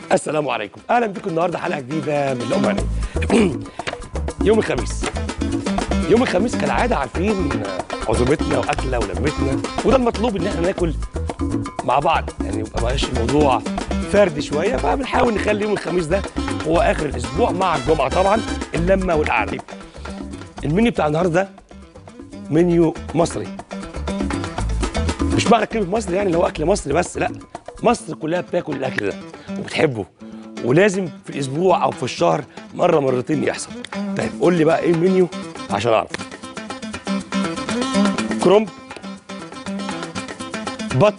السلام عليكم اهلا بكم النهارده حلقه جديده من الام هانيه يوم الخميس يوم الخميس كالعاده عارفين عزومتنا واكله ولمتنا وده المطلوب ان احنا ناكل مع بعض يعني يبقى ماشي الموضوع فردي شويه فبنحاول نخلي يوم الخميس ده هو اخر الاسبوع مع الجمعه طبعا اللمه والقعده المنيو بتاع النهارده ده منيو مصري مش معنى كلمه مصري يعني اللي هو اكل مصري بس لا مصر كلها بتاكل الاكل ده وبتحبه ولازم في الاسبوع او في الشهر مره مرتين يحصل طيب قول لي بقى ايه المنيو عشان اعرف كرومب بط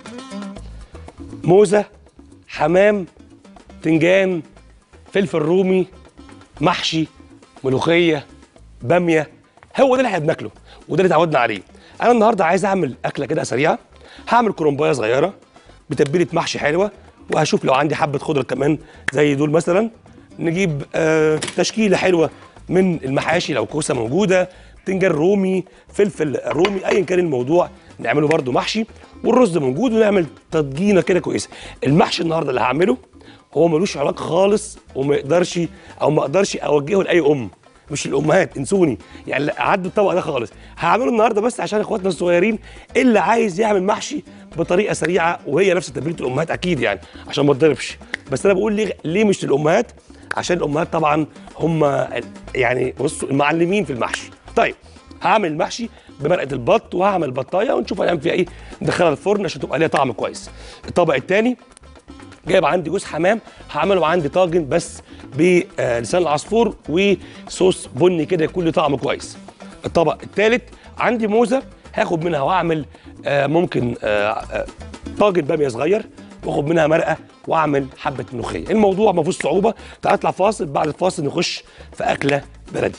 موزه حمام تنجان فلفل رومي محشي ملوخيه باميه هو ده اللي احنا بناكله وده اللي اتعودنا عليه انا النهارده عايز اعمل اكله كده سريعه هعمل كرومبايه صغيره بتتبيله محشي حلوه وهشوف لو عندي حبه خضره كمان زي دول مثلا نجيب آه تشكيله حلوه من المحاشي لو كوسه موجوده بتنجان رومي فلفل رومي ايا كان الموضوع نعمله برده محشي والرز موجود ونعمل تضجينه كده كويسه المحشي النهارده اللي هعمله هو ملوش علاقه خالص وما يقدرش او ما اقدرش اوجهه لاي ام مش الامهات انسوني يعني لا، عدوا الطبق ده خالص هعمله النهارده بس عشان اخواتنا الصغيرين اللي عايز يعمل محشي بطريقه سريعه وهي نفس تتبيله الامهات اكيد يعني عشان ما تضربش بس انا بقول ليه ليه مش للامهات عشان الامهات طبعا هم يعني بصوا المعلمين في المحشي طيب هعمل المحشي بمرقه البط وهعمل بطايه ونشوف هنعمل فيها ايه ندخلها الفرن عشان تبقى ليها طعم كويس الطبق الثاني جايب عندي جوز حمام هعمله عندي طاجن بس بلسان العصفور وصوص بني كده يكون له طعم كويس الطبق الثالث عندي موزه هاخد منها واعمل آه ممكن آه آه طاجن باميه صغير واخد منها مرقه واعمل حبه ملوخيه الموضوع ما فيهوش صعوبه تعال اطلع فاصل بعد الفاصل نخش في اكله بلدي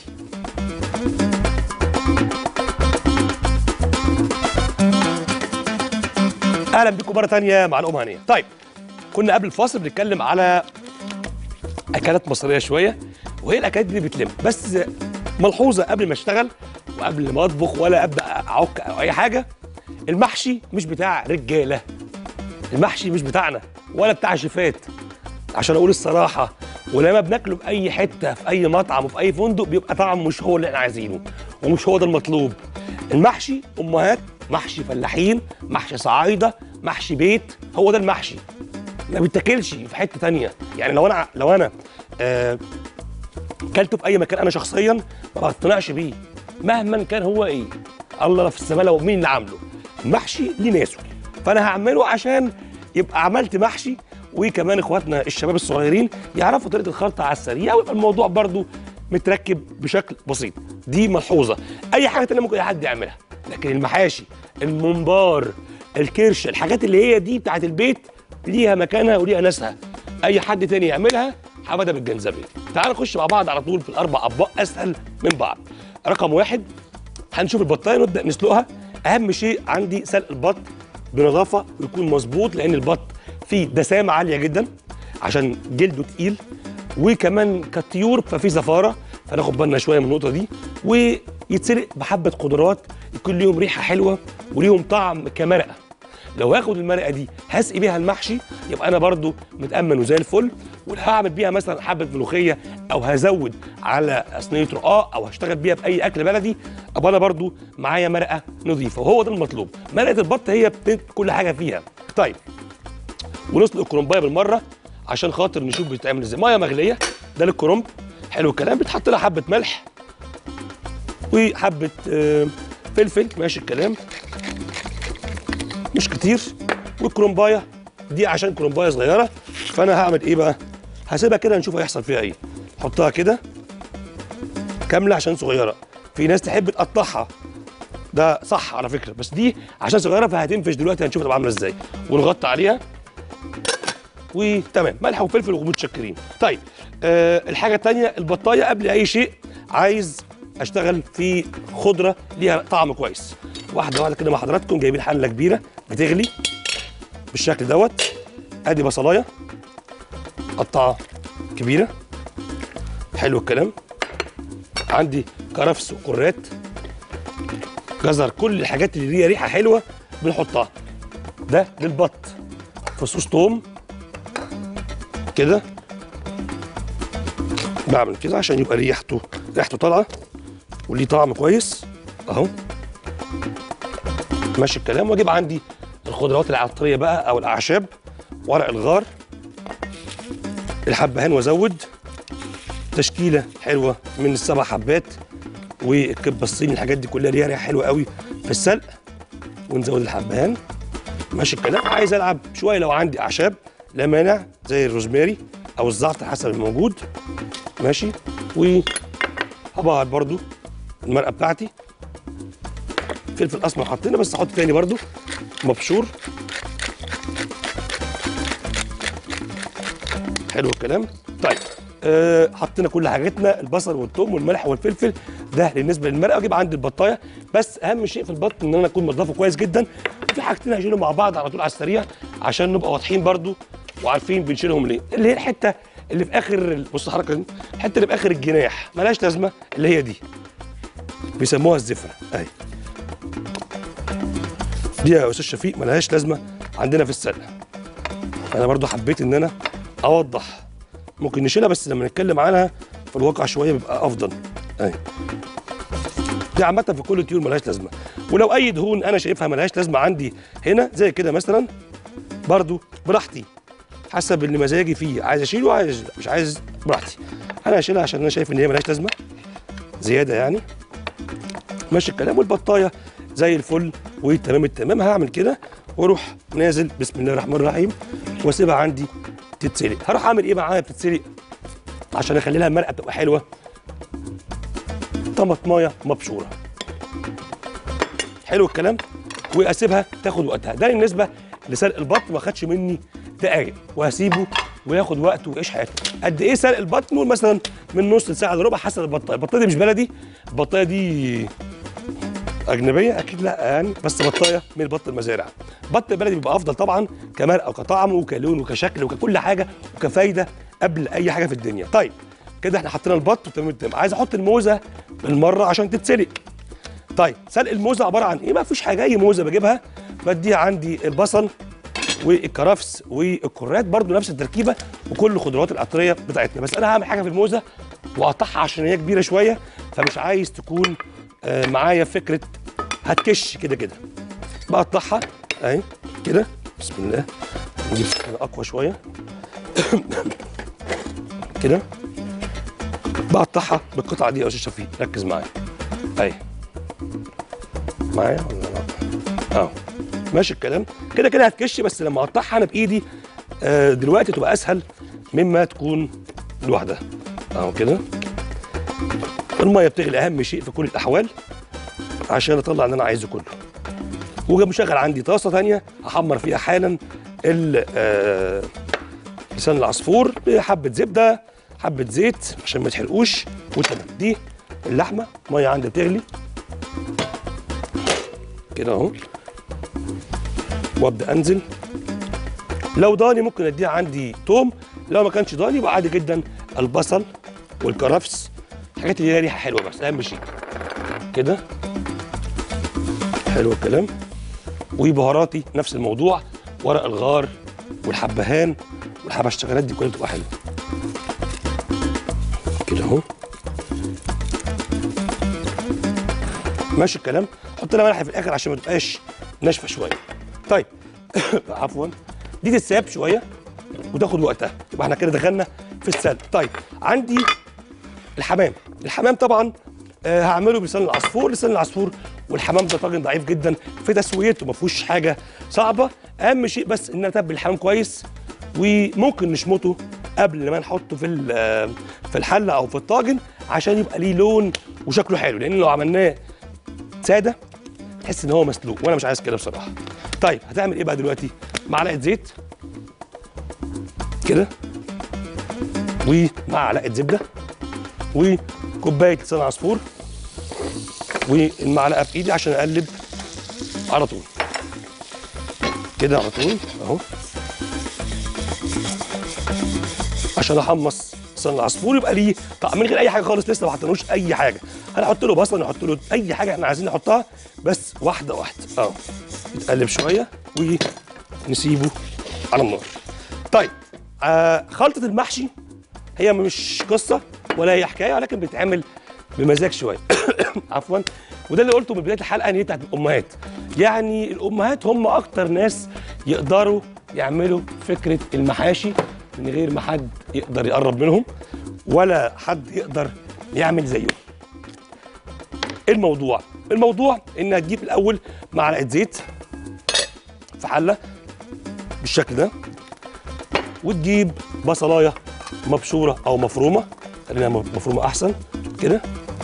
اهلا بكم مره تانية مع الام هانيه طيب كنا قبل الفاصل بنتكلم على اكلات مصريه شويه وهي الاكلات دي اللي بتلم بس ملحوظه قبل ما اشتغل وقبل ما اطبخ ولا ابدا اعك او اي حاجه المحشي مش بتاع رجاله المحشي مش بتاعنا ولا بتاع شيفات عشان اقول الصراحه ولما بناكله في اي حته في اي مطعم وفي اي فندق بيبقى طعم مش هو اللي احنا عايزينه ومش هو ده المطلوب المحشي امهات محشي فلاحين محشي صعايده محشي بيت هو ده المحشي ما بيتاكلش في حته تانية يعني لو انا لو انا آه كلته في اي مكان انا شخصيا ما بقتنعش بيه مهما كان هو ايه الله في السماء لو مين اللي عامله المحشي ليه ناسه فانا هعمله عشان يبقى عملت محشي وكمان اخواتنا الشباب الصغيرين يعرفوا طريقه الخلطه على السريع ويبقى الموضوع برضو متركب بشكل بسيط دي ملحوظه اي حاجه تانية ممكن اي حد يعملها لكن المحاشي الممبار الكرش الحاجات اللي هي دي بتاعت البيت ليها مكانها وليها ناسها اي حد تاني يعملها حماده بالجنزبيل تعال نخش مع بعض على طول في الاربع اطباق اسهل من بعض رقم واحد هنشوف البطايه نبدا نسلقها اهم شيء عندي سلق البط بنظافه ويكون مظبوط لان البط فيه دسامه عاليه جدا عشان جلده تقيل وكمان كطيور ففي زفاره فناخد بالنا شويه من النقطه دي ويتسلق بحبه خضروات يكون ليهم ريحه حلوه وليهم طعم كمرقه لو هاخد المرقه دي هسقي بيها المحشي يبقى انا برضو متامن وزي الفل ولو هعمل بيها مثلا حبه ملوخيه او هزود على صينيه رقاق او هشتغل بيها في اي اكل بلدي ابقى انا برضو معايا مرقه نظيفه وهو ده المطلوب مرقه البط هي بتنت كل حاجه فيها طيب ونسلق الكرنبايه بالمره عشان خاطر نشوف بتتعمل ازاي ميه مغليه ده للكرنب حلو الكلام بتحط لها حبه ملح وحبه آه، فلفل ماشي الكلام مش كتير والكرنبايه دي عشان كرنبايه صغيره فانا هعمل ايه بقى هسيبها كده نشوف هيحصل فيها ايه حطها كده كامله عشان صغيره في ناس تحب تقطعها ده صح على فكره بس دي عشان صغيره فهتنفش دلوقتي هنشوف تبقى عامله ازاي ونغطي عليها وتمام ملح وفلفل ومتشكرين طيب آه الحاجه الثانيه البطايه قبل اي شيء عايز اشتغل في خضره ليها طعم كويس واحده واحده كده مع حضراتكم جايبين حله كبيره بتغلي بالشكل دوت ادي بصلايه قطعه كبيره حلو الكلام عندي كرفس وكرات جزر كل الحاجات اللي ليها ريحه حلوه بنحطها ده للبط فصوص توم كده بعمل كده عشان يبقى ريحته ريحته طالعه وليه طعم كويس اهو ماشي الكلام واجيب عندي الخضروات العطريه بقى او الاعشاب ورق الغار الحبهان وازود تشكيله حلوه من السبع حبات والكبه الصيني الحاجات دي كلها ليها ريحه حلوه قوي في السلق ونزود الحبهان ماشي الكلام عايز العب شويه لو عندي اعشاب لا مانع زي الروزماري او الزعتر حسب الموجود ماشي وهبعت برضو المرقه بتاعتي فلفل اسمر حطينا بس احط تاني برضو مبشور حلو الكلام طيب أه حطينا كل حاجتنا البصل والثوم والملح والفلفل ده بالنسبه للمرقه اجيب عندي البطايه بس اهم شيء في البط ان انا اكون منضفه كويس جدا في حاجتين هشيلهم مع بعض على طول على السريع عشان نبقى واضحين برضو وعارفين بنشيلهم ليه اللي هي الحته اللي في اخر بص الحركه دي الحته اللي في اخر الجناح ملهاش لازمه اللي هي دي بيسموها الزفره اهي دي يا استاذ شفيق ملهاش لازمه عندنا في السلق انا برضو حبيت ان انا اوضح ممكن نشيلها بس لما نتكلم عنها في الواقع شويه بيبقى افضل اهي دي عامه في كل الطيور ملهاش لازمه ولو اي دهون انا شايفها ملهاش لازمه عندي هنا زي كده مثلا برضو براحتي حسب اللي مزاجي فيه عايز اشيله عايز مش عايز براحتي انا هشيلها عشان انا شايف ان هي ملهاش لازمه زياده يعني ماشي الكلام والبطايه زي الفل وتمام التمام هعمل كده واروح نازل بسم الله الرحمن الرحيم واسيبها عندي تتسلق هروح اعمل ايه معاها بتتسلق عشان اخلي لها المرقه تبقى حلوه طماطمايه مبشوره حلو الكلام واسيبها تاخد وقتها ده بالنسبه لسلق البط ما خدش مني دقايق وهسيبه وياخد وقته ويعيش حياته قد ايه سلق البط نقول مثلا من نص لساعه لربع حسب البطايه البطايه دي مش بلدي البطايه دي اجنبيه اكيد لا يعني بس بطايه من بط المزارع بط البلدي بيبقى افضل طبعا كمرقه وكطعم وكلون وكشكل وككل حاجه وكفايده قبل اي حاجه في الدنيا طيب كده احنا حطينا البط وتمام التمام عايز احط الموزه بالمره عشان تتسلق طيب سلق الموزه عباره عن ايه ما فيش حاجه اي موزه بجيبها بديها عندي البصل والكرفس والكرات برضو نفس التركيبه وكل الخضروات العطريه بتاعتنا بس انا هعمل حاجه في الموزه واقطعها عشان هي كبيره شويه فمش عايز تكون آه، معايا فكره هتكش كده كده بقطعها اهي كده بسم الله نجيب سكينه اقوى شويه كده بقطعها بالقطعه دي يا استاذ شفيق ركز معايا اهي معايا ولا لا اهو ماشي الكلام كده كده هتكش بس لما اقطعها انا بايدي آه، دلوقتي تبقى اسهل مما تكون لوحدها اهو كده الميه بتغلي اهم شيء في كل الاحوال عشان اطلع اللي انا عايزه كله ومشغل عندي طاسه ثانيه احمر فيها حالا ال- آه، لسان العصفور بحبه زبده حبه زيت عشان ما يتحرقوش وتمام دي اللحمه ميه عندي بتغلي كده اهو وابدا انزل لو ضاني ممكن اديها عندي توم لو ما كانش ضاني يبقى عادي جدا البصل والكرفس الحاجات اللي ليها ريحه حلوه بس اهم شيء كده حلو الكلام وبهاراتي نفس الموضوع ورق الغار والحبهان والحبشتغلات دي كلها بتبقى حلوه كده اهو ماشي الكلام حط لها ملح في الاخر عشان ما تبقاش ناشفه شويه طيب عفوا دي تتساب شويه وتاخد وقتها يبقى احنا كده دخلنا في السلق طيب عندي الحمام الحمام طبعا آه هعمله بلسان العصفور لسان العصفور والحمام ده طاجن ضعيف جدا في تسويته ما فيهوش حاجه صعبه اهم شيء بس ان اتبل الحمام كويس وممكن نشمطه قبل ما نحطه في ال- آه، في الحله او في الطاجن عشان يبقى ليه لون وشكله حلو لان لو عملناه ساده تحس ان هو مسلوق وانا مش عايز كده بصراحه طيب هتعمل ايه بقى دلوقتي معلقه زيت كده ومعلقه زبده وكوبايه لسان عصفور والمعلقه في ايدي عشان اقلب على طول كده على طول اهو عشان احمص لسان العصفور يبقى ليه طعم من غير اي حاجه خالص لسه ما حطيناش اي حاجه هنحط له بصل نحط له اي حاجه احنا عايزين نحطها بس واحده واحده اهو يتقلب شويه ونسيبه على النار طيب آه خلطه المحشي هي مش قصه ولا هي حكايه ولكن بتتعمل بمزاج شويه عفوا وده اللي قلته من بدايه الحلقه ان هي بتاعت الامهات يعني الامهات هم اكتر ناس يقدروا يعملوا فكره المحاشي من غير ما حد يقدر يقرب منهم ولا حد يقدر يعمل زيهم إيه الموضوع الموضوع انك تجيب الاول معلقه زيت في حله بالشكل ده وتجيب بصلايه مبشوره او مفرومه خلينا مفرومه احسن كده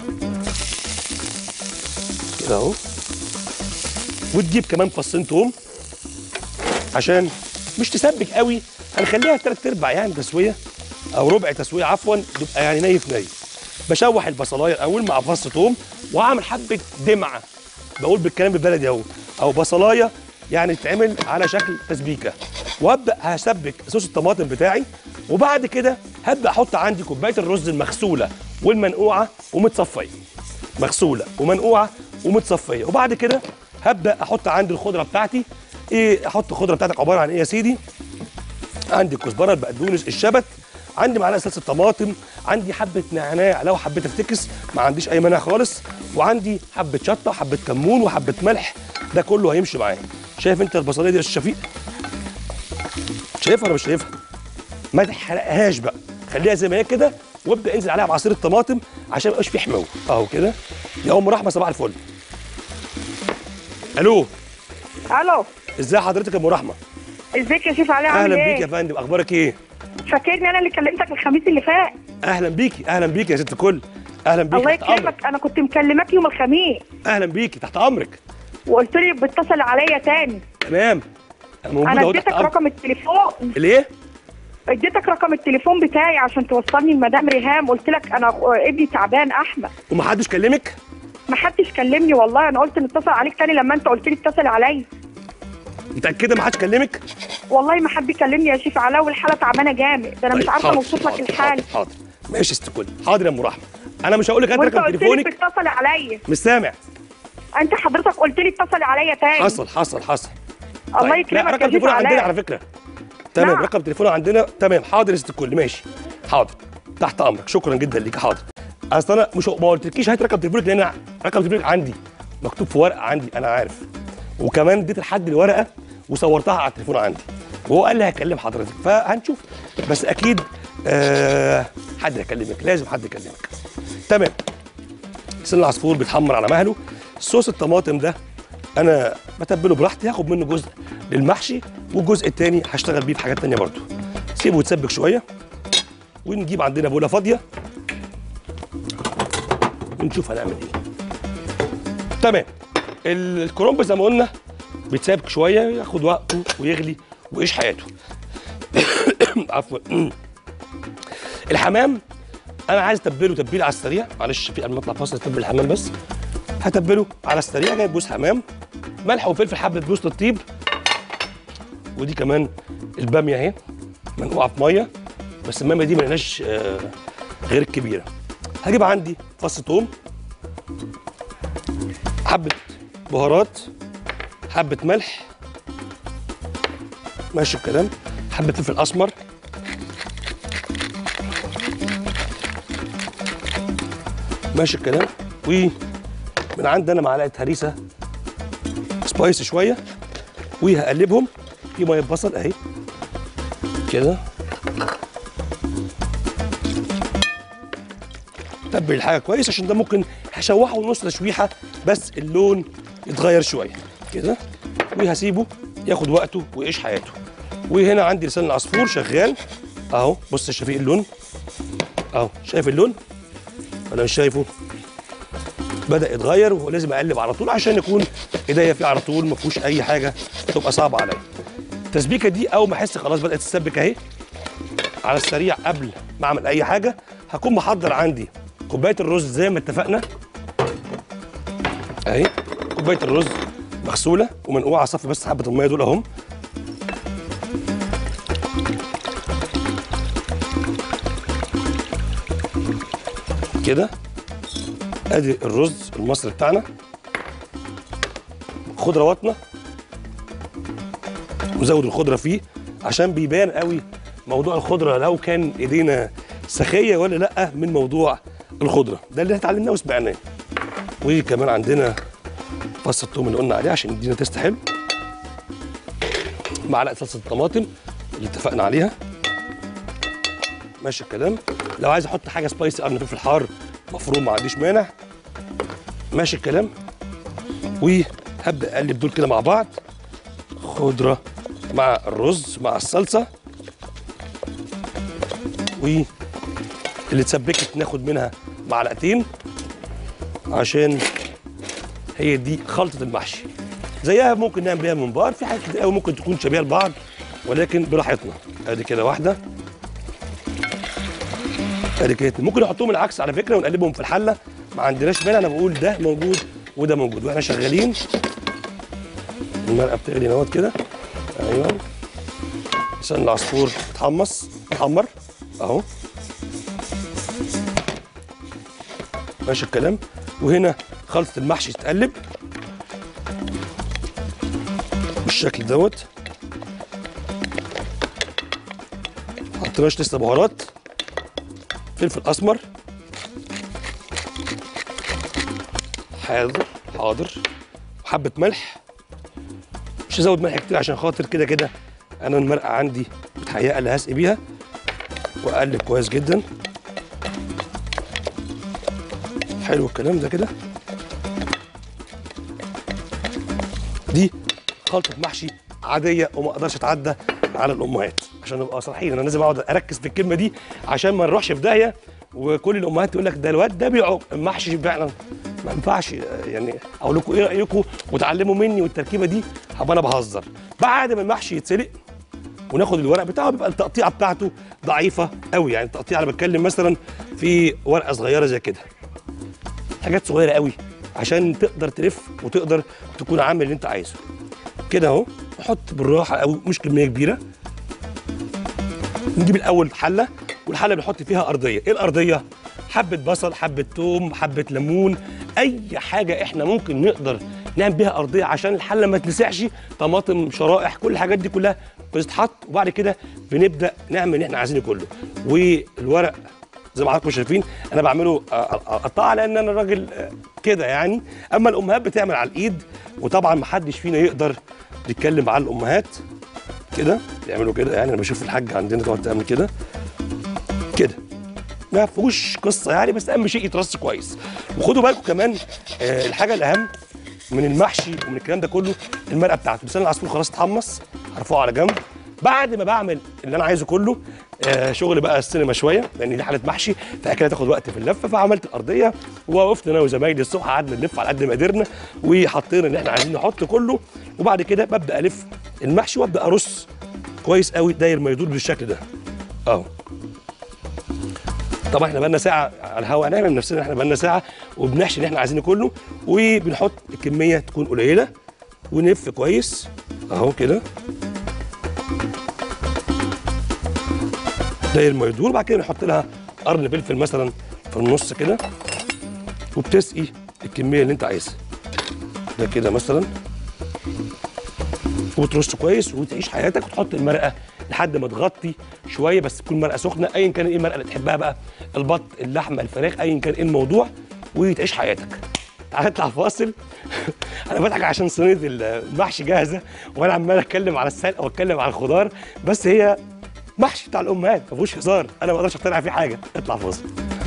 كده اهو وتجيب كمان فصين توم عشان مش تسبك قوي هنخليها تلات ارباع يعني تسويه او ربع تسويه عفوا تبقى يعني نيف نيف بشوح البصلايه الاول مع فص توم واعمل حبه دمعه بقول بالكلام بالبلدي اهو او بصلايه يعني تتعمل على شكل تسبيكه وابدا هسبك صوص الطماطم بتاعي وبعد كده هبدا احط عندي كوبايه الرز المغسوله والمنقوعه ومتصفيه مغسوله ومنقوعه ومتصفيه وبعد كده هبدا احط عندي الخضره بتاعتي ايه احط الخضره بتاعتك عباره عن ايه يا سيدي عندي الكزبره البقدونس الشبت عندي معلقه صلصه طماطم عندي حبه نعناع لو حبيت افتكس ما عنديش اي مانع خالص وعندي حبه شطه وحبه كمون وحبه ملح ده كله هيمشي معايا شايف انت البصليه دي يا أستاذ شفيق شايفها ولا مش شايفها ما تحرقهاش بقى خليها زي ما هي كده وابدا انزل عليها بعصير الطماطم عشان ما يبقاش فيه حمو اهو كده يا ام رحمه صباح الفل الو الو ازاي حضرتك يا ام رحمه ازيك يا شيف علي عامل اهلا ايه؟ بيك يا فندم اخبارك ايه فاكرني انا اللي كلمتك الخميس اللي فات اهلا بيكي اهلا بيكي يا ست الكل اهلا بيكي الله تحت امرك يكرمك انا كنت مكلماك يوم الخميس اهلا بيكي تحت امرك وقلت لي بتتصل عليا تاني تمام أنا موجود انا اهو تحت اديتك امرك رقم التليفون الايه اديتك رقم التليفون بتاعي عشان توصلني لمدام ريهام قلت لك انا ابني تعبان احمد ومحدش كلمك ما حدش كلمني والله انا قلت نتصل عليك تاني لما انت قلت لي اتصل عليا متاكده ما حدش كلمك والله ما حد يكلمني يا شيف علاء والحاله تعبانه جامد ده انا مش طيب، عارفه حاضر، اوصف لك حاضر، الحال حاضر, حاضر ماشي يا ست الكل حاضر يا ام رحمه انا مش هقول لك هات وانت رقم قلت لي تليفونك بتتصل عليا مش سامع انت حضرتك قلت لي اتصل عليا تاني حصل حصل حصل الله طيب، لا يكرمك رقم يا شيف تليفونه عندنا علاء على فكره تمام نعم. رقم تليفونه عندنا تمام حاضر يا ست الكل ماشي حاضر تحت امرك شكرا جدا ليك حاضر اصل انا مش ما قلتلكيش هات رقم تليفونك لان أنا رقم تليفونك عندي مكتوب في ورقه عندي انا عارف وكمان اديت لحد الورقه وصورتها على التليفون عندي وهو قال لي هكلم حضرتك فهنشوف بس اكيد آه حد هيكلمك لازم حد يكلمك تمام لسان العصفور بيتحمر على مهله صوص الطماطم ده انا بتبله براحتي هاخد منه جزء للمحشي والجزء التاني هشتغل بيه في حاجات تانية برضو سيبه يتسبك شويه ونجيب عندنا بوله فاضيه ونشوف هنعمل ايه تمام ال- الكرنب زي ما قلنا بيتسابك شويه ياخد وقته ويغلي ويعيش حياته عفوا الحمام انا عايز اتبله تتبيله على السريع معلش في قبل ما اطلع فاصل اتبل الحمام بس هتبله على السريع جايب جوز حمام ملح وفلفل حبه جوز الطيب ودي كمان الباميه اهي منقوعه في ميه بس الماميه دي ما لقيناش آه، غير الكبيره هجيب عندي فص ثوم حبه بهارات حبه ملح ماشي الكلام حبه فلفل اسمر ماشي الكلام ومن عندي انا معلقه هريسه سبايسي شويه وهقلبهم في ميه بصل اهي كده تبل الحاجه كويس عشان ده ممكن هشوحه نص تشويحه بس اللون يتغير شويه كده وهسيبه ياخد وقته ويعيش حياته وهنا عندي لسان العصفور شغال اهو بص يا شفيق اللون اهو شايف اللون ولا مش شايفه بدا يتغير ولازم اقلب على طول عشان يكون ايديا فيه على طول ما فيهوش اي حاجه تبقى صعبه عليا التسبيكه دي اول ما احس خلاص بدات تتسبك اهي على السريع قبل ما اعمل اي حاجه هكون محضر عندي كوبايه الرز زي ما اتفقنا اهي كوبايه الرز مغسوله ومنقوعه صفي بس حبه الميه دول اهم كده ادي الرز المصري بتاعنا خضرواتنا وزود الخضره فيه عشان بيبان قوي موضوع الخضره لو كان ايدينا سخيه ولا لا من موضوع الخضره ده اللي اتعلمناه وسمعناه وكمان عندنا فص الثوم اللي قلنا عليه عشان يدينا تيست حلو معلقه صلصه الطماطم اللي اتفقنا عليها ماشي الكلام لو عايز احط حاجه سبايسي قرن فلفل حار مفروم ما عنديش مانع ماشي الكلام وهبدا اقلب دول كده مع بعض خضره مع الرز مع الصلصه واللي اتسبكت ناخد منها معلقتين عشان هي دي خلطه المحشي زيها ممكن نعمل بيها ممبار في حاجات كتير قوي ممكن تكون شبيهه لبعض ولكن براحتنا ادي كده واحده ادي كده اتنين. ممكن نحطهم العكس على فكره ونقلبهم في الحله ما عندناش مانع انا بقول ده موجود وده موجود واحنا شغالين المرقه بتغلي نوت كده ايوه لسان العصفور اتحمص اتحمر اهو ماشي الكلام وهنا خلطه المحشي تتقلب بالشكل دوت حطيناش لسه بهارات فلفل اسمر حاضر حاضر وحبه ملح مش هزود ملح كتير عشان خاطر كده كده انا المرقه عندي متهيئه اللي هسقي بيها واقلب كويس جدا حلو الكلام ده كده دي خلطه محشي عاديه وما اقدرش اتعدى على الامهات عشان نبقى صريحين انا لازم اقعد اركز في الكلمه دي عشان ما نروحش في داهيه وكل الامهات تقول لك ده الواد ده بيعق المحشي فعلا ما ينفعش يعني اقول لكم ايه رايكم وتعلموا مني والتركيبه دي هبقى انا بهزر بعد ما المحشي يتسلق وناخد الورق بتاعه بيبقى التقطيعه بتاعته ضعيفه قوي يعني التقطيعه انا بتكلم مثلا في ورقه صغيره زي كده حاجات صغيره قوي عشان تقدر تلف وتقدر تكون عامل اللي انت عايزه كده اهو نحط بالراحه قوي مش كميه كبيره نجيب الاول حله والحله بنحط فيها ارضيه ايه الارضيه حبه بصل حبه توم حبه ليمون اي حاجه احنا ممكن نقدر نعمل بيها ارضيه عشان الحله ما تلسعش طماطم شرائح كل الحاجات دي كلها بتتحط وبعد كده بنبدا نعمل اللي احنا عايزينه كله والورق زي ما حضراتكم شايفين انا بعمله قطعه لان انا راجل آه، كده يعني اما الامهات بتعمل على الايد وطبعا ما حدش فينا يقدر يتكلم على الامهات كده بيعملوا كده يعني انا بشوف الحاج عندنا تقعد تعمل كده كده ما فيهوش قصه يعني بس اهم شيء يترص كويس وخدوا بالكم كمان آه الحاجه الاهم من المحشي ومن الكلام ده كله المرقه بتاعته لسان العصفور خلاص اتحمص هرفعه على جنب بعد ما بعمل اللي انا عايزه كله آه شغل بقى السينما شويه لان دي حاله محشي فاكيد هتاخد وقت في اللفه فعملت الارضيه ووقفت انا وزمايلي الصبح قعدنا نلف على قد ما قدرنا وحطينا اللي احنا عايزين نحط كله وبعد كده ببدا الف المحشي وابدا ارص كويس قوي داير ما يدور بالشكل ده اهو طبعا احنا بقالنا ساعه على الهواء هنعمل نفسنا احنا بقالنا ساعه وبنحشي اللي احنا عايزينه كله وبنحط الكميه تكون قليله ونلف كويس اهو كده داير ما يدور بعد كده نحط لها قرن فلفل مثلا في النص كده وبتسقي الكميه اللي انت عايزها ده كده مثلا وترص كويس وتعيش حياتك وتحط المرقه لحد ما تغطي شويه بس تكون مرقه سخنه ايا كان ايه المرقه اللي تحبها بقى البط اللحمه الفراخ ايا كان ايه الموضوع وتعيش حياتك تعال نطلع فاصل انا بضحك عشان صينيه المحشي جاهزه وانا عمال اتكلم على السلق واتكلم على الخضار بس هي محشي بتاع الامهات ما فيهوش هزار انا ما اقدرش اقتنع فيه حاجه اطلع فاصل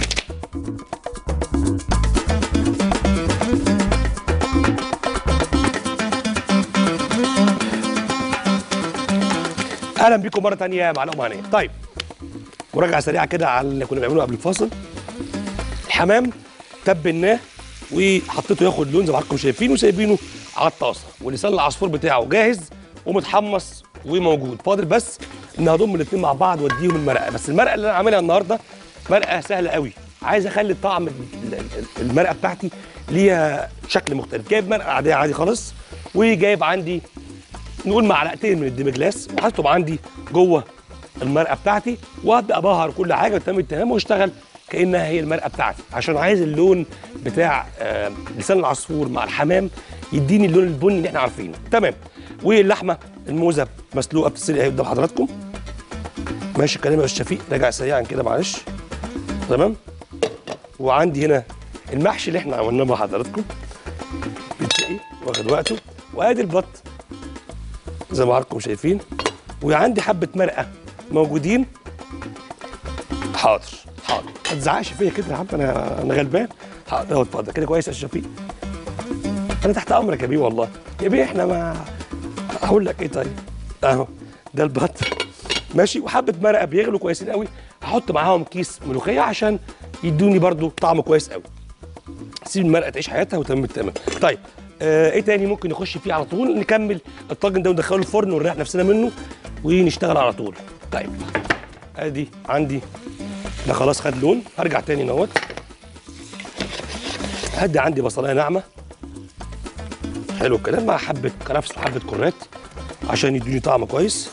اهلا بيكم مره تانية مع الام هنيه طيب مراجعه سريعه كده على اللي كنا بنعمله قبل الفاصل الحمام تبلناه وحطيته ياخد لون زي ما حضراتكم شايفين وسايبينه على الطاسه ولسان العصفور بتاعه جاهز ومتحمص وموجود فاضل بس ان هضم الاثنين مع بعض واديهم المرقه بس المرقه اللي انا عاملها النهارده مرقه سهله قوي عايز اخلي طعم ال- ال- المرقه بتاعتي ليها شكل مختلف جايب مرقه عاديه عادي خالص وجايب عندي نقول معلقتين من الديمجلاس وحاططهم عندي جوه المرقه بتاعتي وابدا ابهر كل حاجه تمام التمام واشتغل كانها هي المرقه بتاعتي عشان عايز اللون بتاع آه، لسان العصفور مع الحمام يديني اللون البني اللي احنا عارفينه تمام واللحمه الموزه مسلوقه بتتسلق اهي قدام حضراتكم ماشي الكلام يا استاذ شفيق راجع سريعا كده معلش تمام وعندي هنا المحشي اللي احنا عملناه مع حضراتكم بيتسقي واخد وقته وادي البط زي ما حضراتكم شايفين وعندي حبه مرقه موجودين حاضر حاضر ما تزعقش فيا كده يا عم انا انا غلبان حاضر اهو اتفضل كده كويس يا استاذ شفيق انا تحت امرك يا بيه والله يا بيه احنا ما هقول لك ايه طيب اهو ده البط ماشي وحبه مرقه بيغلوا كويسين قوي هحط معاهم كيس ملوخيه عشان يدوني برضو طعم كويس قوي سيب المرقه تعيش حياتها وتمام التمام طيب آه ايه تاني ممكن نخش فيه على طول نكمل الطاجن ده وندخله الفرن ونريح نفسنا منه ونشتغل على طول طيب ادي عندي ده خلاص خد لون هرجع تاني نوت هدي عندي بصلايه ناعمه حلو الكلام مع حبه كرفس وحبه كرات عشان يدوني طعم كويس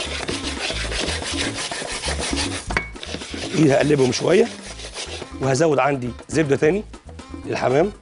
ايه هقلبهم شويه وهزود عندي زبده تاني للحمام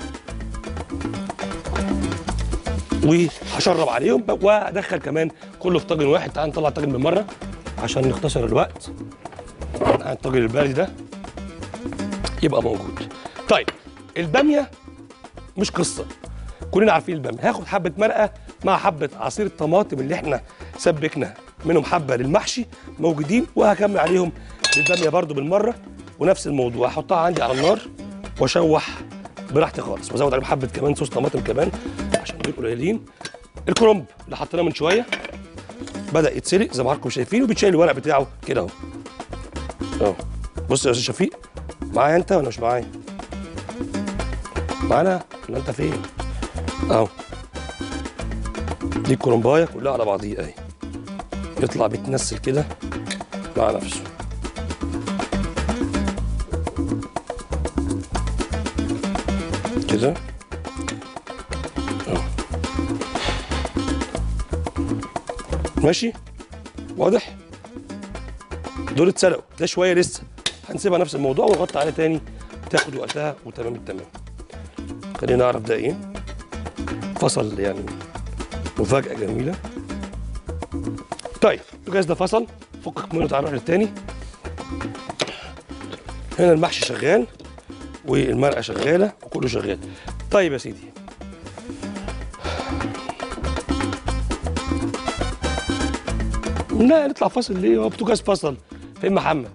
وهشرب عليهم ب- وادخل كمان كله في طاجن واحد تعال نطلع الطاجن بالمره عشان نختصر الوقت الطاجن البارد ده يبقى موجود طيب الباميه مش قصه كلنا عارفين الباميه هاخد حبه مرقه مع حبه عصير الطماطم اللي احنا سبكنا منهم حبه للمحشي موجودين وهكمل عليهم الباميه برضو بالمره ونفس الموضوع هحطها عندي على النار واشوح براحتي خالص وازود عليهم حبه كمان صوص طماطم كمان عشان دول قليلين الكرنب اللي حطيناه من شويه بدا يتسلق زي ما حضراتكم شايفين وبيتشال الورق بتاعه كده اهو اهو بص يا استاذ شفيق معايا انت ولا مش معايا معانا ولا انت فين اهو دي الكرنبايه كلها على بعضيها اهي يطلع بيتنسل كده مع نفسه كده اهو ماشي واضح دول اتسلقوا ده شويه لسه هنسيبها نفس الموضوع ونغطي عليه تاني تاخد وقتها وتمام التمام خلينا نعرف ده ايه فصل يعني مفاجأة جميلة طيب الجهاز ده فصل فكك منه تعال نروح للتاني هنا المحشي شغال والمرقة شغالة وكله شغال طيب يا سيدي لا نطلع فاصل ليه هو بوتاجاز فصل فين محمد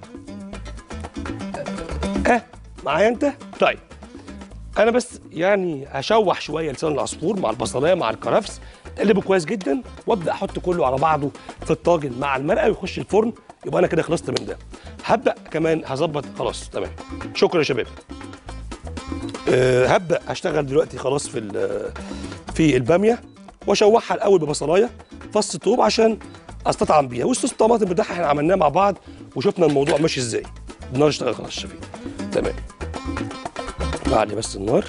اه معايا انت طيب انا بس يعني هشوح شويه لسان العصفور مع البصلايه مع الكرفس اقلبه كويس جدا وابدا احط كله على بعضه في الطاجن مع المرقه ويخش الفرن يبقى انا كده خلصت من ده هبدا كمان هظبط خلاص تمام شكرا يا شباب أه هبدا اشتغل دلوقتي خلاص في ال- في الباميه واشوحها الاول ببصلايه فص ثوم عشان استطعم بيها والصوص الطماطم بتاعها احنا عملناه مع بعض وشفنا الموضوع ماشي ازاي النار اشتغل خلاص شفيق تمام بعلي بس النار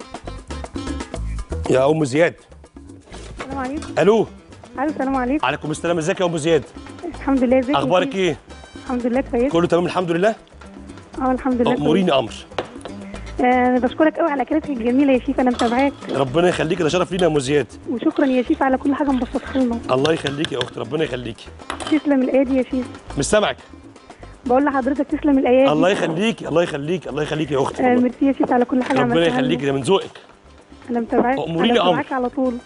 يا ام زياد السلام عليكم الو الو السلام عليكم عليكم السلام ازيك يا ام زياد الحمد لله ازيك اخبارك ايه الحمد لله كويس كله تمام الحمد لله اه الحمد لله اموريني امر كويس. آه بشكرك قوي على اكلاتك الجميله يا شيف انا متابعاك ربنا يخليك ده شرف لينا يا ام زياد وشكرا يا شيف على كل حاجه مبسطها لنا الله يخليك يا اخت ربنا يخليك تسلم الايادي يا شيف مش سامعك بقول لحضرتك تسلم الايادي الله يخليك الله يخليك الله يخليك يا اختي آه والله. ميرسي يا شيف على كل حاجه ربنا عملتها يخليك لنا. ده من ذوقك انا متابعاك أموريني انا أمر. متابعاك على طول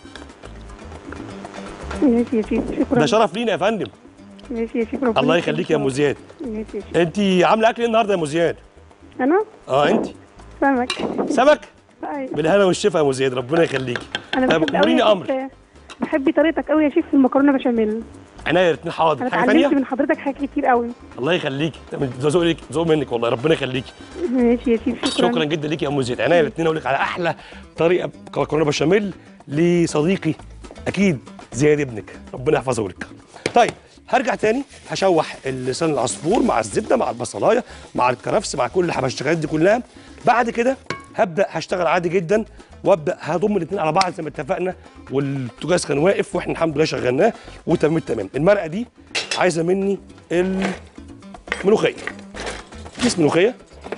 ماشي يا شيف شكرا ده شرف لينا يا فندم ماشي يا شيف ربنا الله يخليك يا ام زياد ماشي يا شيف انت عامله اكل ايه النهارده يا ام زياد انا اه انت سمك سمك أيوة. بالهنا والشفا يا ام زياد ربنا يخليك انا طب بحب قوي أموريني يا أمر. شيف بحب طريقتك قوي يا شيف في المكرونه بشاميل عناية الاثنين حاضر انا حاجه اتعلمت ثانيه من حضرتك حاجات كتير قوي الله يخليك ده من- ده ذوق ليك ذوق منك والله ربنا يخليك ماشي يا شيف شكرا شكرا جدا ليك يا ام زياد عناية الاثنين اقول لك على احلى طريقه مكرونه بشاميل لصديقي اكيد زياد ابنك ربنا يحفظه لك طيب هرجع تاني هشوح لسان العصفور مع الزبده مع البصلايه مع الكرفس مع كل الحبشتكنات دي كلها بعد كده هبدا هشتغل عادي جدا وابدا هضم الاثنين على بعض زي ما اتفقنا والبوتاجاز كان واقف واحنا الحمد لله شغلناه وتمام التمام المرقه دي عايزه مني الملوخيه كيس ملوخيه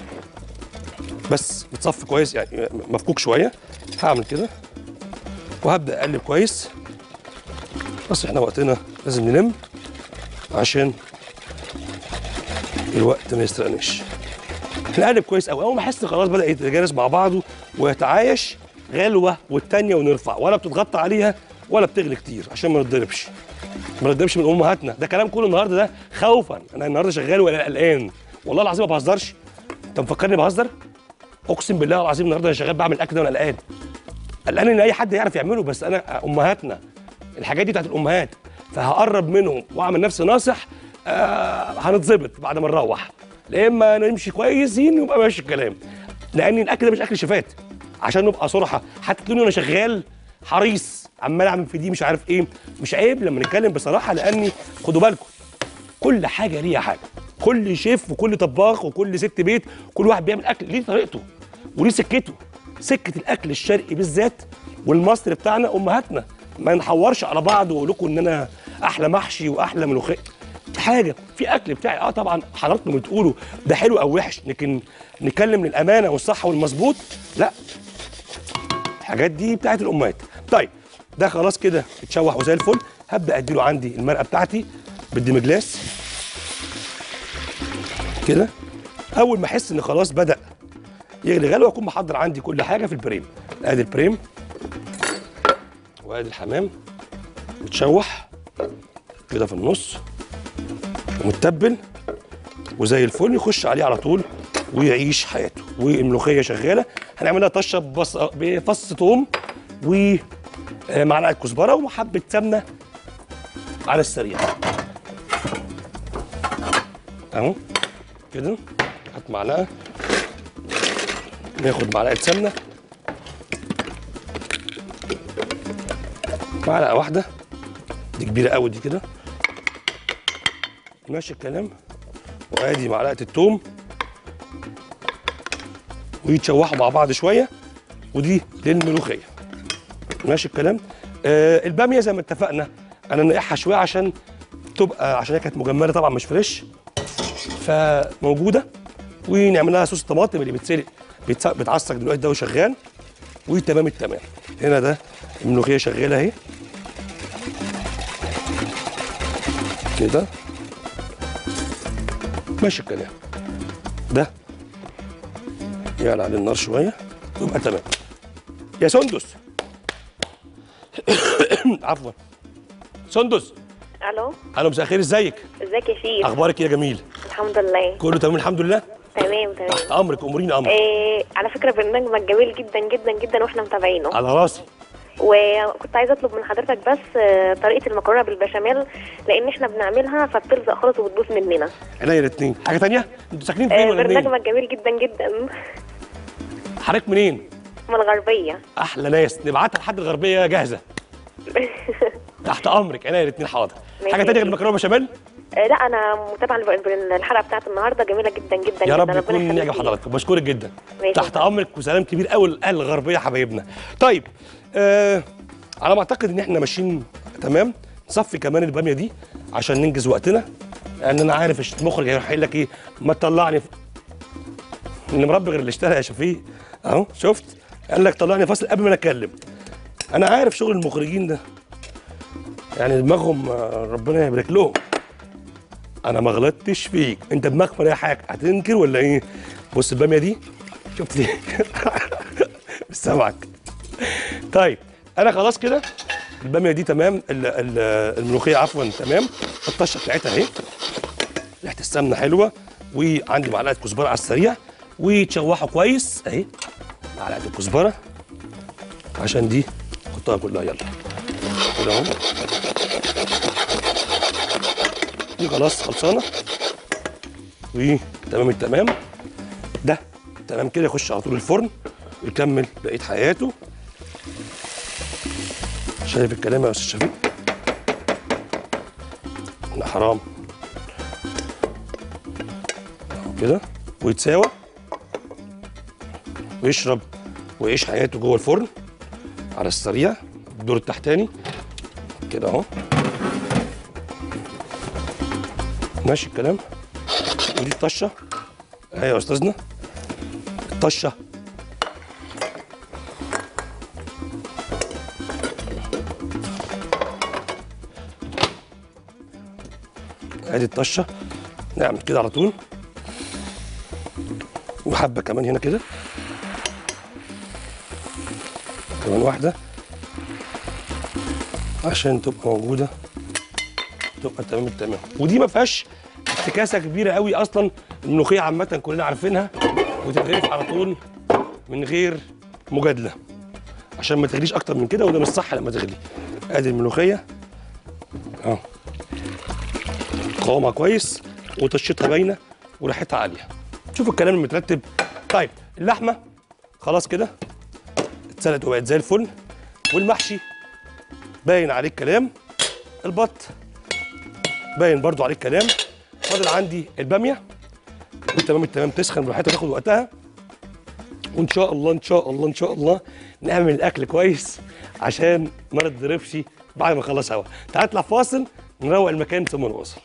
بس متصفي كويس يعني مفكوك شويه هعمل كده وهبدا اقلب كويس بس احنا وقتنا لازم نلم عشان الوقت ما يسرقناش نقلب كويس قوي اول ما احس خلاص بدا يتجانس مع بعضه ويتعايش غلوه والتانيه ونرفع ولا بتتغطى عليها ولا بتغلي كتير عشان ما نتضربش ما نتضربش من امهاتنا ده كلام كله النهارده ده خوفا انا النهارده شغال ولا قلقان والله العظيم ما بهزرش انت مفكرني بهزر اقسم بالله العظيم النهارده انا شغال بعمل الاكل ده وانا قلقان قلقان ان اي حد يعرف يعمله بس انا امهاتنا الحاجات دي بتاعت الامهات فهقرب منهم واعمل نفسي ناصح آه هنتظبط بعد ما نروح لا اما نمشي كويسين يبقى ماشي الكلام لان الاكل ده مش اكل شيفات عشان نبقى صراحه حتى تلاقوني وانا شغال حريص عمال اعمل في دي مش عارف ايه مش عيب لما نتكلم بصراحه لاني خدوا بالكم كل حاجه ليها حاجه كل شيف وكل طباخ وكل ست بيت كل واحد بيعمل اكل ليه طريقته وليه سكته سكه الاكل الشرقي بالذات والمصري بتاعنا امهاتنا ما نحورش على بعض واقول لكم ان انا احلى محشي واحلى ملوخيه حاجه في اكل بتاعي اه طبعا حضراتكم بتقولوا ده حلو او وحش لكن نتكلم للامانه والصح والمظبوط لا الحاجات دي بتاعت الامهات طيب ده خلاص كده اتشوح وزي الفل هبدا اديله عندي المرقه بتاعتي بالديمجلاس كده اول ما احس ان خلاص بدا يغلي غلوه اكون محضر عندي كل حاجه في البريم ادي البريم وادي الحمام متشوح كده في النص ومتبل وزي الفل يخش عليه على طول ويعيش حياته والملوخيه شغاله هنعملها طشه ببص... بفص ثوم ومعلقه كزبره وحبه سمنه على السريع اهو كده هات معلقه ناخد معلقه سمنه معلقه واحده دي كبيره قوي دي كده ماشي الكلام وادي معلقه الثوم ويتشوحوا مع بعض شويه ودي للملوخيه ماشي الكلام آه الباميه زي ما اتفقنا انا نقعها شويه عشان تبقى عشان هي كانت مجمده طبعا مش فريش فموجوده ونعمل لها صوص الطماطم اللي بيتسلق بيتس- بيتعصق دلوقتي ده وشغال وتمام التمام هنا ده الملوخيه شغاله اهي كده ماشي الكلام ده يعلى على النار شويه ويبقى تمام يا سندس عفوا سندس الو الو مساء الخير ازيك ازيك يا شيف اخبارك ايه يا جميل الحمد لله كله تمام الحمد لله تمام تمام تحت امرك اموريني امرك إيه على فكره برنامجك جميل جدا جدا جدا واحنا متابعينه على راسي وكنت عايزه اطلب من حضرتك بس آه، طريقه المكرونه بالبشاميل لان احنا بنعملها فبتلزق خالص وبتبوظ مننا عينيا الاثنين حاجه تانية انتوا ساكنين فين آه، ولا منين برنامجك جميل جدا جدا حضرتك منين من الغربيه احلى ناس نبعتها لحد الغربيه جاهزه تحت امرك عينيا الاثنين حاضر ماشي حاجه يا تانية غير سيدي. المكرونه بشاميل آه، لا انا متابعه الب- الب- الحلقه بتاعت النهارده جميله جدا جدا يا جدا رب ربنا يكون يخليك يعجب لي. حضرتك بشكرك جدا ماشي. تحت امرك وسلام كبير قوي لاهل الغربيه حبايبنا طيب آه على ما اعتقد ان احنا ماشيين تمام نصفي كمان الباميه دي عشان ننجز وقتنا لان انا عارف المخرج هيروح قايل لك ايه ما تطلعني في... اللي مربي غير اللي اشترى يا شفيق اهو شفت قال لك طلعني فاصل قبل ما انا اتكلم انا عارف شغل المخرجين ده يعني دماغهم آه، ربنا يبارك لهم انا ما غلطتش فيك انت دماغك ولا حاجه هتنكر ولا ايه بص الباميه دي شفت دي مش سامعك طيب انا خلاص كده الباميه دي تمام ال- ال- الملوخيه عفوا تمام الطشه بتاعتها اهي ريحه السمنه حلوه وعندي معلقه كزبره على السريع وتشوحوا كويس اهي معلقه الكزبره عشان دي حطها كلها يلا كده اهو دي خلاص خلصانه وتمام التمام ده تمام كده يخش على طول الفرن ويكمل بقيه حياته شايف الكلام يا استاذ شفيق لا حرام أهو كده ويتساوى ويشرب ويعيش حياته جوه الفرن على السريع الدور التحتاني كده اهو ماشي الكلام ودي الطشه اهي يا استاذنا الطشه ادي الطشه نعمل كده على طول وحبه كمان هنا كده كمان واحده عشان تبقى موجوده تبقى تمام التمام ودي ما فيهاش افتكاسه كبيره قوي اصلا الملوخيه عامه كلنا عارفينها وتتغرف على طول من غير مجادله عشان ما تغليش اكتر من كده وده مش صح لما تغلي ادي الملوخيه اهو قوامها كويس وطشتها باينه وريحتها عاليه شوفوا الكلام المترتب طيب اللحمه خلاص كده اتسلقت وبقت زي الفل والمحشي باين عليه الكلام البط باين برضو عليه الكلام فاضل عندي الباميه وتمام التمام تسخن براحتها تاخد وقتها وان شاء الله ان شاء الله ان شاء الله نعمل الاكل كويس عشان ما نتضربش بعد ما نخلص هوا تعال نطلع فاصل نروق المكان ثم نواصل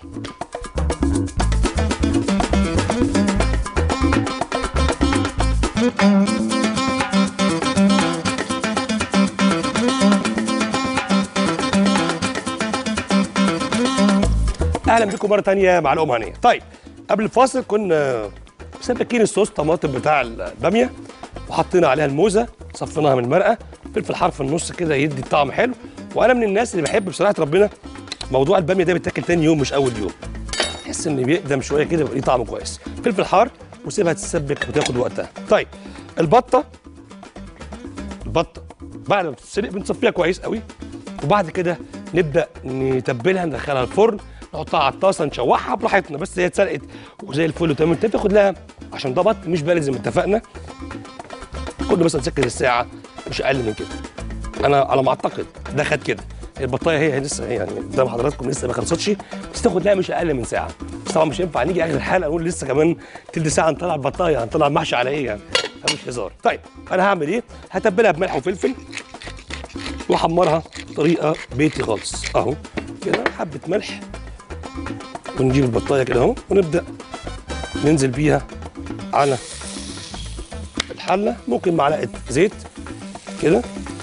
اهلا بكم مره تانية مع الام هنيه طيب قبل الفاصل كنا مسبكين الصوص طماطم بتاع الباميه وحطينا عليها الموزه صفيناها من المرقه فلفل حار في النص كده يدي طعم حلو وانا من الناس اللي بحب بصراحه ربنا موضوع الباميه ده بيتاكل تاني يوم مش اول يوم تحس ان بيقدم شويه كده ويبقى ليه طعم كويس فلفل حار وسيبها تتسبك وتاخد وقتها طيب البطه البطه بعد ما بتتسلق بنصفيها كويس قوي وبعد كده نبدا نتبلها ندخلها الفرن نحطها على الطاسه نشوحها براحتنا بس هي اتسلقت وزي الفل وتمام انت تاخد لها عشان ده بط مش بلدي زي ما اتفقنا كل مثلا سكه الساعه مش اقل من كده انا على ما اعتقد ده خد كده البطايه هي, هي لسه هي يعني قدام حضراتكم لسه ما خلصتش بس تاخد لها مش اقل من ساعه بس طبعا مش ينفع نيجي اخر الحلقه نقول لسه كمان تلت ساعه نطلع البطايه هنطلع المحشي على ايه يعني ده مش هزار طيب انا هعمل ايه هتبلها بملح وفلفل واحمرها بطريقه بيتي خالص اهو كده حبه ملح ونجيب البطايه كده اهو ونبدا ننزل بيها على الحله ممكن معلقه زيت كده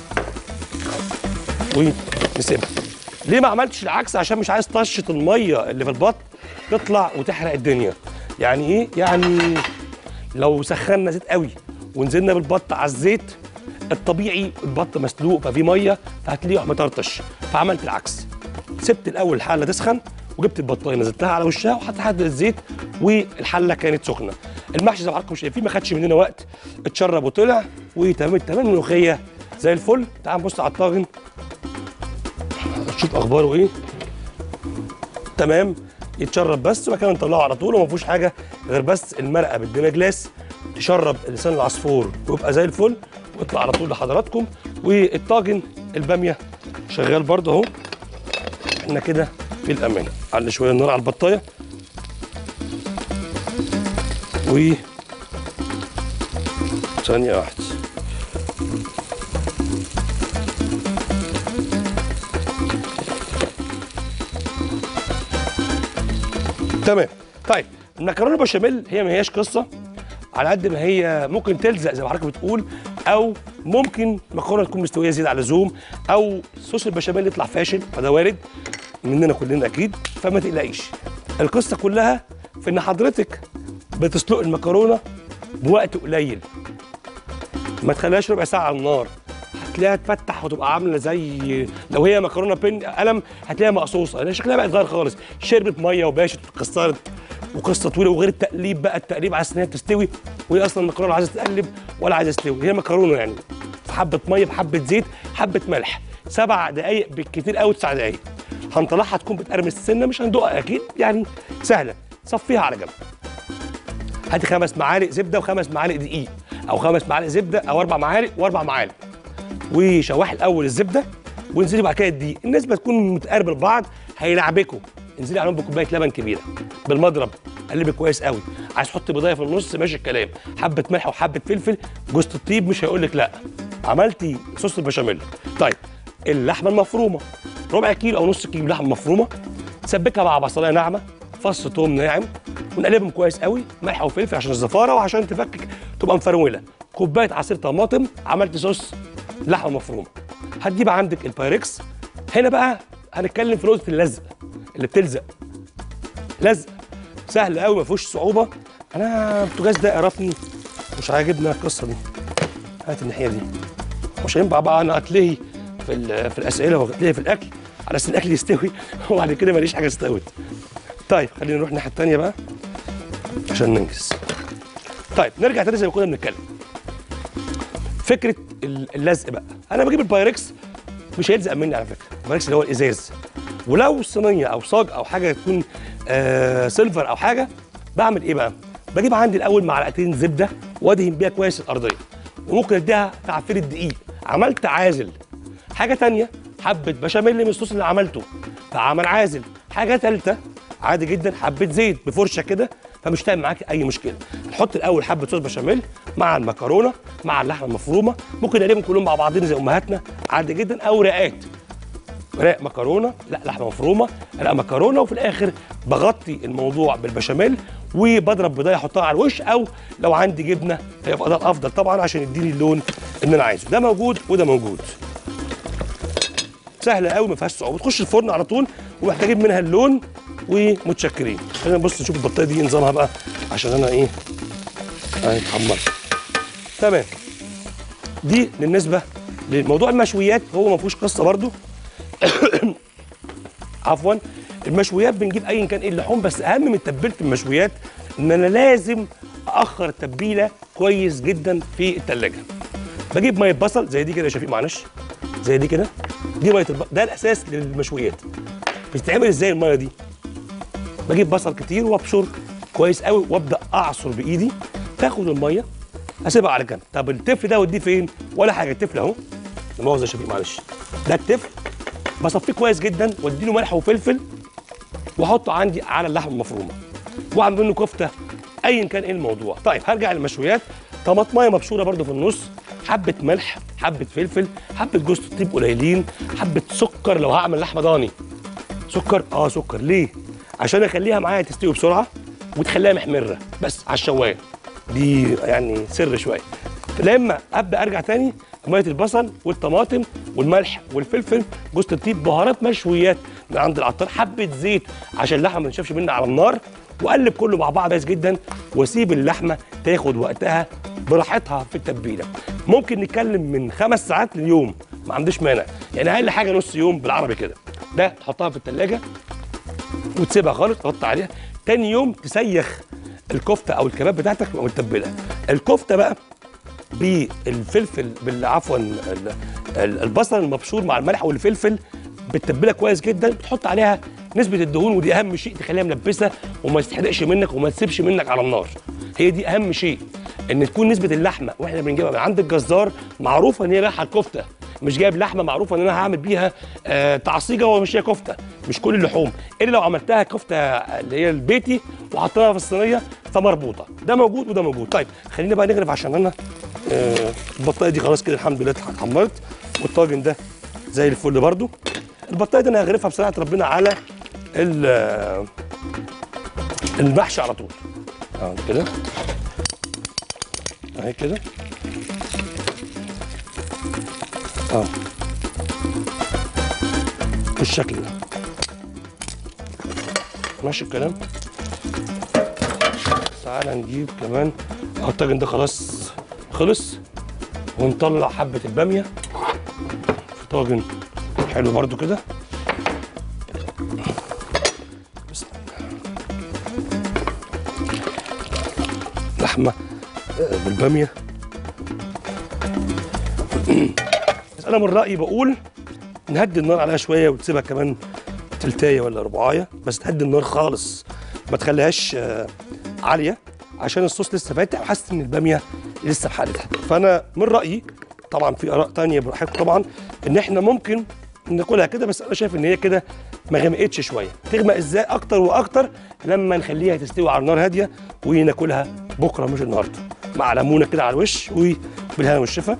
ونسيبها ليه ما عملتش العكس عشان مش عايز طشه الميه اللي في البط تطلع وتحرق الدنيا يعني ايه يعني لو سخنا زيت قوي ونزلنا بالبط على الزيت الطبيعي البط مسلوق ففي ميه فهتلاقيه مطرطش فعملت العكس سبت الاول الحله تسخن وجبت البطايه نزلتها على وشها وحطيت حد الزيت والحله كانت سخنه المحشي زي ما حضراتكم شايفين ما خدش مننا وقت اتشرب وطلع وتمام التمام الملوخيه زي الفل تعال نبص على الطاجن نشوف اخباره ايه تمام يتشرب بس وبعد كده نطلعه على طول وما فيهوش حاجه غير بس المرقه بالدنيا جلاس تشرب لسان العصفور ويبقى زي الفل ويطلع على طول لحضراتكم والطاجن الباميه شغال برضه اهو احنا كده في الامان علي شويه النار على البطايه و ثانيه واحده تمام طيب المكرونه بشاميل هي ما هياش قصه على قد ما هي ممكن تلزق زي ما حضرتك بتقول او ممكن المكرونه تكون مستويه زياده على اللزوم او صوص البشاميل يطلع فاشل فده وارد مننا كلنا اكيد فما تقلقيش القصه كلها في ان حضرتك بتسلق المكرونه بوقت قليل ما تخليهاش ربع ساعه على النار هتلاقيها تفتح وتبقى عامله زي لو هي مكرونه بين قلم هتلاقيها مقصوصه لان شكلها بقى اتغير خالص شربت ميه وباشت واتكسرت وقصه طويله وغير التقليب بقى التقليب على ان هي تستوي وهي اصلا المكرونه لا عايزه تقلب ولا عايزه تستوي هي مكرونه يعني في حبه ميه بحبه زيت حبه ملح سبع دقائق بالكتير قوي تسع دقائق هنطلعها تكون بتقرمش السنه مش هندوقها اكيد يعني سهله صفيها على جنب هاتي خمس معالق زبده وخمس معالق دقيق او خمس معالق زبده او اربع معالق واربع معالق وشوحي الاول الزبده وانزلي بعد كده الدقيق النسبه تكون متقاربه لبعض هيلعبكوا انزلي عليهم بكوبايه لبن كبيره بالمضرب قلبي كويس قوي عايز تحط بيضايه في النص ماشي الكلام حبه ملح وحبه فلفل جوز الطيب مش هيقول لك لا عملتي صوص البشاميل طيب اللحمه المفرومه ربع كيلو او نص كيلو لحمه مفرومه تسبكها مع بصلايه ناعمه فص توم ناعم ونقلبهم كويس قوي ملح وفلفل عشان الزفاره وعشان تفكك تبقى مفروله كوبايه عصير طماطم عملت صوص لحمه مفرومه هتجيب عندك البايركس هنا بقى هنتكلم في نقطه اللزق اللي بتلزق لزق سهل قوي ما فيهوش صعوبه انا البوتاجاز ده قرفني مش عاجبنا القصه دي هات الناحيه دي مش هينفع بقى انا اتلهي في ال- في الاسئله واتلهي في الاكل على اساس الاكل يستوي وبعد كده ماليش حاجه استوت طيب خلينا نروح الناحيه الثانيه بقى عشان ننجز طيب نرجع تاني زي ما كنا بنتكلم فكره ال- اللزق بقى انا بجيب البايركس مش هيلزق مني على فكره البايركس اللي هو الازاز ولو صينيه او صاج او حاجه تكون آه سيلفر او حاجه بعمل ايه بقى بجيب عندي الاول معلقتين زبده وادهن بيها كويس الارضيه وممكن اديها تعفير الدقيق عملت عازل حاجه تانية حبه بشاميل من الصوص اللي عملته فعمل عازل حاجه ثالثه عادي جدا حبه زيت بفرشه كده فمش هتعمل معاك اي مشكله نحط الاول حبه صوص بشاميل مع المكرونه مع اللحمه المفرومه ممكن نقلبهم كلهم مع بعضين زي امهاتنا عادي جدا او رقات رق مكرونه لا لحمه مفرومه رق مكرونه وفي الاخر بغطي الموضوع بالبشاميل وبضرب بضايه احطها على الوش او لو عندي جبنه هيبقى ده الافضل طبعا عشان يديني اللون اللي انا عايزه ده موجود وده موجود سهله قوي ما فيهاش صعوبه تخش الفرن على طول ومحتاجين منها اللون ومتشكرين خلينا نبص نشوف البطايه دي نظامها بقى عشان انا ايه اهي اتحمرت تمام دي بالنسبه لموضوع المشويات هو ما فيهوش قصه برده عفوا المشويات بنجيب ايا كان ايه اللحوم بس اهم من تتبيله المشويات ان انا لازم اخر التتبيله كويس جدا في الثلاجه بجيب ميه بصل زي دي كده يا شفيق معلش زي دي كده دي ميه الب... ده الاساس للمشويات بتتعمل ازاي الميه دي بجيب بصل كتير وابشر كويس قوي وابدا اعصر بايدي تاخد الميه اسيبها على جنب طب التفل ده اوديه فين ولا حاجه التفل اهو لا مؤاخذه يا شفيق معلش ده التفل بصفيه كويس جدا واديله ملح وفلفل واحطه عندي على اللحمه المفرومه واعمل منه كفته ايا كان ايه الموضوع طيب هرجع للمشويات طماطمايه مبشوره برده في النص حبه ملح حبه فلفل حبه جوز الطيب قليلين حبه سكر لو هعمل لحمه ضاني سكر اه سكر ليه عشان اخليها معايا تستوي بسرعه وتخليها محمره بس على الشوايه دي يعني سر شويه لما ابدا ارجع تاني ميه البصل والطماطم والملح والفلفل جوز الطيب بهارات مشويات من عند العطار حبه زيت عشان اللحمه ما تنشفش مني على النار واقلب كله مع بعض كويس جدا واسيب اللحمه تاخد وقتها براحتها في التتبيله ممكن نتكلم من خمس ساعات لليوم ما عنديش مانع يعني اقل حاجه نص يوم بالعربي كده ده تحطها في الثلاجه وتسيبها خالص تحط عليها تاني يوم تسيخ الكفته او الكباب بتاعتك تبقى متبله الكفته بقى بالفلفل بال- عفوا ال- ال- البصل المبشور مع الملح والفلفل بتتبلها كويس جدا بتحط عليها نسبه الدهون ودي اهم شيء تخليها ملبسه وما تستحرقش منك وما تسيبش منك على النار هي دي اهم شيء ان تكون نسبه اللحمه واحنا بنجيبها من عند الجزار معروفه ان هي رايحه الكفته مش جايب لحمه معروفه ان انا هعمل بيها آه تعصيجه ومش هي كفته مش كل اللحوم الا لو عملتها كفته اللي هي البيتي وحطيتها في الصينيه فمربوطه ده موجود وده موجود طيب خلينا بقى نغرف عشان انا آه البطايه دي خلاص كده الحمد لله اتحمرت والطاجن ده زي الفل برده البطايه دي انا هغرفها بصراحه ربنا على ال- آه، المحشي على طول اه كده اهي كده اه بالشكل ده ماشي الكلام تعالى نجيب كمان اهو الطاجن ده خلاص خلص ونطلع حبة البامية في طاجن حلو برضو كده بسم الله. لحمة آه، بالبامية بس انا من رايي بقول نهدي النار عليها شويه وتسيبها كمان تلتايه ولا ربعايه بس تهدي النار خالص ما تخليهاش آه، عاليه عشان الصوص لسه فاتح وحاسس ان الباميه لسه بحالتها فانا من رايي طبعا في اراء تانية براحتكم طبعا ان احنا ممكن ناكلها كده بس انا شايف ان هي كده ما غمقتش شويه تغمق ازاي اكتر واكتر لما نخليها تستوي على النار هاديه وناكلها بكره مش النهارده مع ليمونه كده على الوش وبالهنا والشفا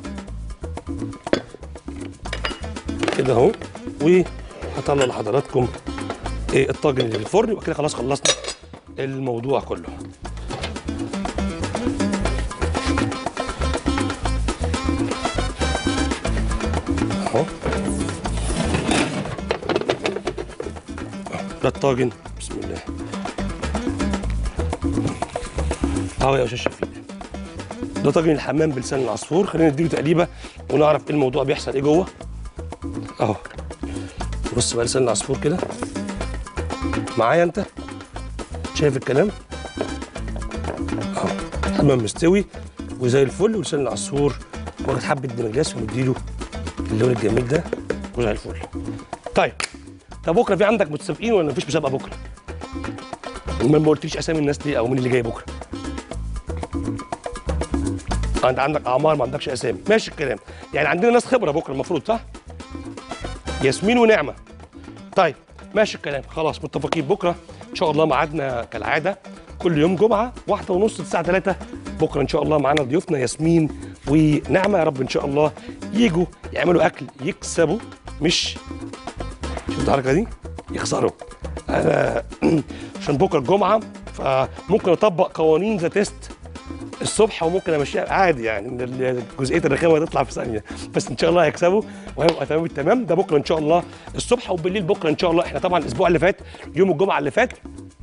كده اهو وهطلع لحضراتكم إيه الطاجن اللي في الفرن يبقى كده خلاص خلصنا الموضوع كله اهو ده الطاجن بسم الله اهو يا استاذ شفيق ده طاجن الحمام بلسان العصفور خلينا نديله تقليبه ونعرف ايه الموضوع بيحصل ايه جوه اهو بص بقى لسان العصفور كده معايا انت شايف الكلام اهو حمام مستوي وزي الفل ولسان العصفور واخد حبه دمجلاس ومديله اللون الجميل ده وزي الفل طيب طب بكره في عندك متسابقين ولا مفيش مسابقه بكره؟ ما ما قلتليش اسامي الناس ليه او مين اللي جاي بكره؟ انت عندك اعمار ما عندكش اسامي ماشي الكلام يعني عندنا ناس خبره بكره المفروض صح؟ ياسمين ونعمه طيب ماشي الكلام خلاص متفقين بكره ان شاء الله ميعادنا كالعاده كل يوم جمعه واحدة ونص الساعه 3 بكره ان شاء الله معانا ضيوفنا ياسمين ونعمه يا رب ان شاء الله يجوا يعملوا اكل يكسبوا مش شفت الحركه دي يخسروا انا عشان بكره الجمعه فممكن اطبق قوانين ذا تيست الصبح وممكن امشيها عادي يعني إن ال- جزئيه الرخامه هتطلع في ثانيه بس ان شاء الله هيكسبوا وهيبقى تمام التمام ده بكره ان شاء الله الصبح وبالليل بكره ان شاء الله احنا طبعا الاسبوع اللي فات يوم الجمعه اللي فات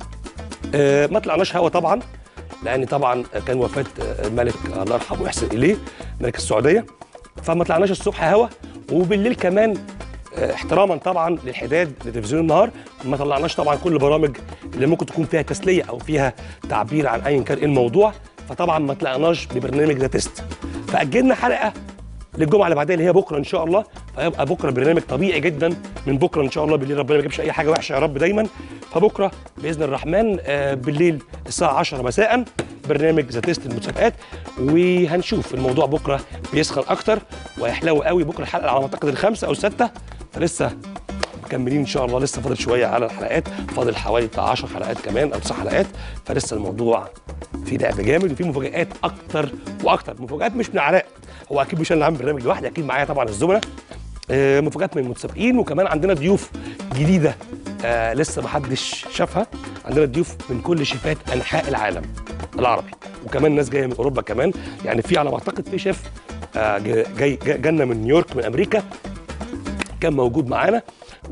آه ما طلعناش هوا طبعا لان طبعا كان وفاه آه، الملك الله يرحمه ويحسن اليه ملك السعوديه فما طلعناش الصبح هوا وبالليل كمان آه، احتراما طبعا للحداد لتلفزيون النهار ما طلعناش طبعا كل البرامج اللي ممكن تكون فيها تسليه او فيها تعبير عن ايا كان ايه الموضوع فطبعا ما طلعناش ببرنامج ذا تيست فاجلنا حلقه للجمعه اللي بعدها اللي هي بكره ان شاء الله فيبقى بكره برنامج طبيعي جدا من بكره ان شاء الله بالليل ربنا ما يجيبش اي حاجه وحشه يا رب دايما فبكره باذن الرحمن آه، بالليل الساعه 10 مساء برنامج ذا تيست المسابقات وهنشوف الموضوع بكره بيسخن اكتر وهيحلو قوي بكره الحلقه على ما اعتقد الخامسه او السادسه فلسه مكملين ان شاء الله لسه فاضل شويه على الحلقات فاضل حوالي بتاع 10 حلقات كمان او 9 حلقات فلسه الموضوع في لعب جامد وفي مفاجآت اكتر واكتر مفاجآت مش من علاء هو اكيد مش انا اللي عامل برنامج لوحدي اكيد معايا طبعا الزملاء آه، مفاجآت من المتسابقين وكمان عندنا ضيوف جديده آه لسه محدش شافها عندنا ضيوف من كل شيفات انحاء العالم العربي وكمان ناس جايه من اوروبا كمان يعني في على ما اعتقد في شيف آه جاي جاي جانا من نيويورك من امريكا كان موجود معانا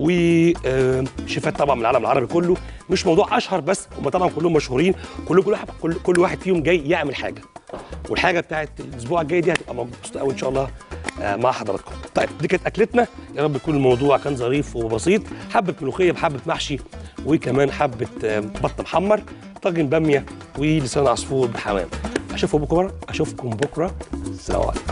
وشيفات طبعا من العالم العربي كله مش موضوع اشهر بس هم طبعا كلهم مشهورين كل كل واحد كل, كل واحد فيهم جاي يعمل حاجه والحاجه بتاعت الاسبوع الجاي دي هتبقى مبسوطه قوي ان شاء الله آه، مع حضراتكم طيب دي كانت اكلتنا يا رب يكون الموضوع كان ظريف وبسيط حبه ملوخيه بحبه محشي وكمان حبه آه، بط محمر طاجن باميه ولسان عصفور بحمام اشوفكم بكره اشوفكم بكره السلام عليكم